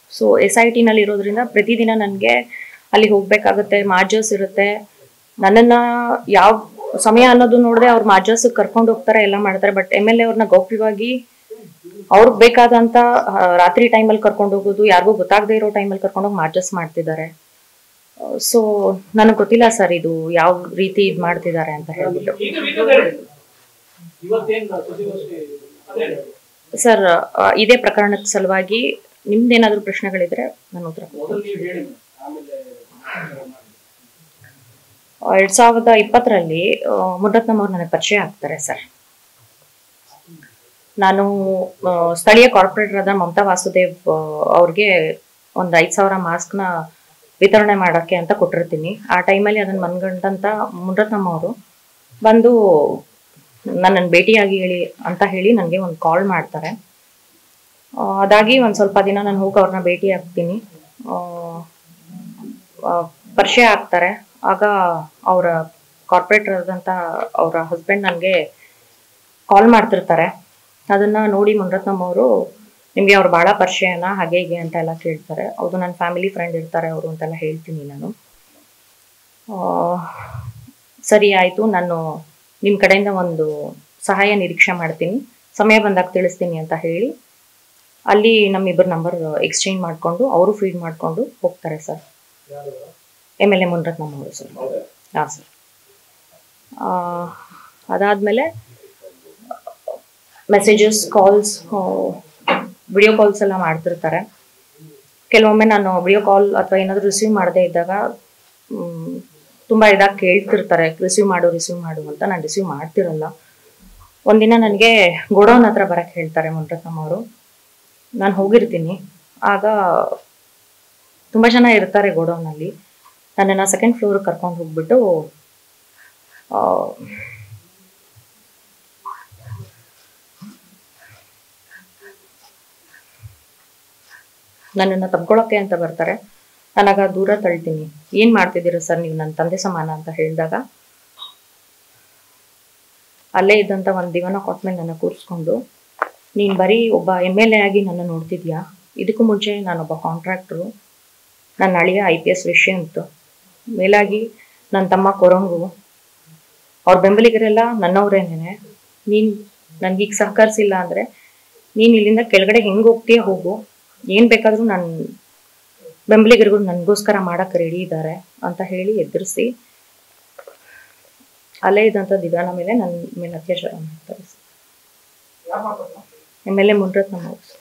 So S I ಟಿನಲ್ಲಿ ಇರೋದ್ರಿಂದ ಪ್ರತಿದಿನ ನನಗೆ ಅಲ್ಲಿ ಹೋಗ್ಬೇಕಾಗುತ್ತೆ ಮಾರ್ಜರ್ಸ್ ಇರುತ್ತೆ ನನ್ನನ್ನ ಯಾವ ಸಮಯ ಅನ್ನೋದು ನೋಡದೆ ಅವ್ರು ಮಾರ್ಜರ್ಸ್ ಕರ್ಕೊಂಡು ಹೋಗ್ತಾರೆ ಎಲ್ಲ ಮಾಡ್ತಾರೆ ಬಟ್ ಎಮ್ ಎಲ್ ಎ ಅವ್ರನ್ನ ಗೌಪ್ಯವಾಗಿ ಅವ್ರಿಗೆ ಬೇಕಾದಂತ ಆ, ರಾತ್ರಿ ಟೈಮಲ್ಲಿ ಕರ್ಕೊಂಡು ಹೋಗೋದು ಯಾರಿಗೂ ಗೊತ್ತಾಗದೇ ಇರೋ ಟೈಮಲ್ಲಿ ಕರ್ಕೊಂಡು ಹೋಗಿ ಮಾರ್ಜರ್ಸ್ ಮಾಡ್ತಿದ್ದಾರೆ ಸೊ ನನಗೆ ಗೊತ್ತಿಲ್ಲ ಸರ್ ಇದು ಯಾವ ರೀತಿ ಇದು ಮಾಡ್ತಿದ್ದಾರೆ ಅಂತ ಹೇಳ್ಬಿಟ್ಟು ಇವತ್ತೇನು ಸುದ್ದಿಗೋಷ್ಠಿ ಅದೇ ಸರ್ ಆ, ಇದೇ ಪ್ರಕರಣದ ಸಲುವಾಗಿ ನಿಮ್ದೇನಾದ್ರೂ ಪ್ರಶ್ನೆಗಳಿದ್ರೆ ನಾನು ಉತ್ತರ ಕೊಡ್ತೀನಿ. ಮೊದಲು ನೀವು ಹೇಳಿ ಆಮೇಲೆ ಆ, ಎರಡ್ ಸಾವಿರದ ಇಪ್ಪತ್ತರಲ್ಲಿ ಮುದ್ದತ್ನಮ್ ಅವ್ರು ನನಗೆ ಪರಿಚಯ ಆಗ್ತಾರೆ ಸರ್ ನಾನು ಆ, ಸ್ಥಳೀಯ ಕಾರ್ಪೊರೇಟರ್ ಆದ ಮಮತಾ ವಾಸುದೇವ್ ಆ, ಅವ್ರಿಗೆ ಒಂದು ಐದು ಸಾವಿರ ಮಾಸ್ಕ್ನ ವಿತರಣೆ ಮಾಡೋಕ್ಕೆ ಅಂತ ಕೊಟ್ಟಿರ್ತೀನಿ ಆ ಟೈಮಲ್ಲಿ ಅದನ್ನು ಮನ್ಗಂಡಂತ ಮುದ್ದತ್ನಮ್ ಅವರು ಬಂದು ನನ್ನನ್ನು ಭೇಟಿಯಾಗಿ ಹೇಳಿ ಅಂತ ಹೇಳಿ ನನಗೆ ಒಂದು ಕಾಲ್ ಮಾಡ್ತಾರೆ ಆ, ಅದಾಗಿ ಒಂದು ಸ್ವಲ್ಪ ದಿನ ನಾನು ಹೋಗಿ ಅವ್ರನ್ನ ಭೇಟಿ ಆಗ್ತೀನಿ ಆ, ಆ, ಪರಿಚಯ ಆಗ್ತಾರೆ ಆಗ ಅವರ ಕಾರ್ಪೊರೇಟರ್ ಆದಂಥ ಅವರ ಹಸ್ಬೆಂಡ್ ನನಗೆ ಕಾಲ್ ಮಾಡ್ತಿರ್ತಾರೆ ಅದನ್ನ ನೋಡಿ ಮುನ್ರತ್ನಮ್ ಅವರು ನಿಮಗೆ ಅವ್ರು ಭಾಳ ಪರಿಚಯನ ಹಾಗೆ ಹೀಗೆ ಅಂತ ಎಲ್ಲ ಕೇಳ್ತಾರೆ ಹೌದು ನನ್ನ ಫ್ಯಾಮಿಲಿ ಫ್ರೆಂಡ್ ಇರ್ತಾರೆ ಅವರು ಅಂತೆಲ್ಲ ಹೇಳ್ತೀನಿ ನಾನು ಆ, ಸರಿ ಆಯಿತು ನಾನು ನಿಮ್ಮ ಕಡೆಯಿಂದ ಒಂದು ಸಹಾಯ ನಿರೀಕ್ಷೆ ಮಾಡ್ತೀನಿ ಸಮಯ ಬಂದಾಗ ತಿಳಿಸ್ತೀನಿ ಅಂತ ಹೇಳಿ ಅಲ್ಲಿ ನಮ್ಮಿಬ್ಬರು ನಂಬರ್ ಎಕ್ಸ್ಚೇಂಜ್ ಮಾಡಿಕೊಂಡು ಅವರು ಫೀಡ್ ಮಾಡಿಕೊಂಡು ಹೋಗ್ತಾರೆ sir M L A Munirathnam ಅವರು ಸರ್ ಹಾಂ ಸರ್ ಅದಾದಮೇಲೆ ಮೆಸೇಜಸ್ ಕಾಲ್ಸ್ ವಿಡಿಯೋ ಕಾಲ್ಸ್ ಎಲ್ಲ ಮಾಡ್ತಿರ್ತಾರೆ ಕೆಲವೊಮ್ಮೆ ನಾನು ವಿಡಿಯೋ ಕಾಲ್ ಅಥವಾ ಏನಾದರೂ ರಿಸೀವ್ ಮಾಡದೇ ಇದ್ದಾಗ ಮ್, ತುಂಬ ಇದಾಗಿ ಕೇಳ್ತಿರ್ತಾರೆ ರಿಸೀವ್ ಮಾಡು ರಿಸೀವ್ ಮಾಡು ಅಂತ ನಾನು ರಿಸೀವ್ ಮಾಡ್ತಿರಲ್ಲ ಒಂದಿನ ನನಗೆ ಗೋಡೌನ್ ಹತ್ರ ಬರಕ್ಕೆ ಹೇಳ್ತಾರೆ ಮುನ್ರತ್ನಮ್ ಅವರು ನಾನು ಹೋಗಿರ್ತೀನಿ ಆಗ ತುಂಬ ಜನ ಇರ್ತಾರೆ ಗೋಡೌನಲ್ಲಿ ನನ್ನನ್ನು ಸೆಕೆಂಡ್ ಫ್ಲೋರ್ ಕರ್ಕೊಂಡು ಹೋಗ್ಬಿಟ್ಟು ಆ, ನನ್ನನ್ನು ತಬ್ಕೊಳ್ಳೋಕ್ಕೆ ಅಂತ ಬರ್ತಾರೆ ನಾನಾಗ ದೂರ ತಳ್ತೀನಿ ಏನು ಮಾಡ್ತಿದ್ದೀರಾ ಸರ್ ನೀವು ನನ್ನ ತಂದೆ ಸಮಾನ ಅಂತ ಹೇಳಿದಾಗ ಅಲ್ಲೇ ಇದ್ದಂಥ ಒಂದು ದಿವನ ಕೊಟ್ಮೇಲೆ ನನ್ನ ಕೂರಿಸ್ಕೊಂಡು ನೀನು ಬರೀ ಒಬ್ಬ ಎಮ್ ಎಲ್ ಎ ಆಗಿ ನನ್ನ ನೋಡ್ತಿದ್ಯಾ ಇದಕ್ಕೂ ಮುಂಚೆ ನಾನೊಬ್ಬ ಕಾಂಟ್ರಾಕ್ಟ್ರು ನನ್ನ ಅಳಿಯ ಐ ಪಿ ಎಸ್ ವಿಷಯಂತು ಮೇಲಾಗಿ ನನ್ನ ತಮ್ಮ ಕೊರಂಗು ಅವ್ರ ಬೆಂಬಲಿಗರೆಲ್ಲ ನನ್ನವರೇನೇನೆ ನೀನು ನನಗೀಗ ಸಹಕರಿಸಿಲ್ಲ ಅಂದರೆ ನೀನು ಇಲ್ಲಿಂದ ಕೆಳಗಡೆ ಹೆಂಗೆ ಹೋಗ್ತೀಯ ಹೋಗು ಏನು ಬೇಕಾದರೂ ನನ್ನ ಬೆಂಬಲಿಗರಿಗೂ ನನಗೋಸ್ಕರ ಮಾಡೋಕ್ಕೆ ರೆಡಿ ಇದ್ದಾರೆ ಅಂತ ಹೇಳಿ ಎದುರಿಸಿ ಅಲ್ಲೇ ಇದ್ದಂಥ ದಿವ್ಯಾನ ಮೇಲೆ ನನ್ನ ಮೇಲೆ ಅತ್ಯಾಚಾರ ಮಾಡ್ತಾರೆ ಯಾರು ಮಾಡ್ತಾರೆ ಎಮ್ ಎಲ್ ಎ ಮುನ್ರತ್ನಮ್ ಅವರು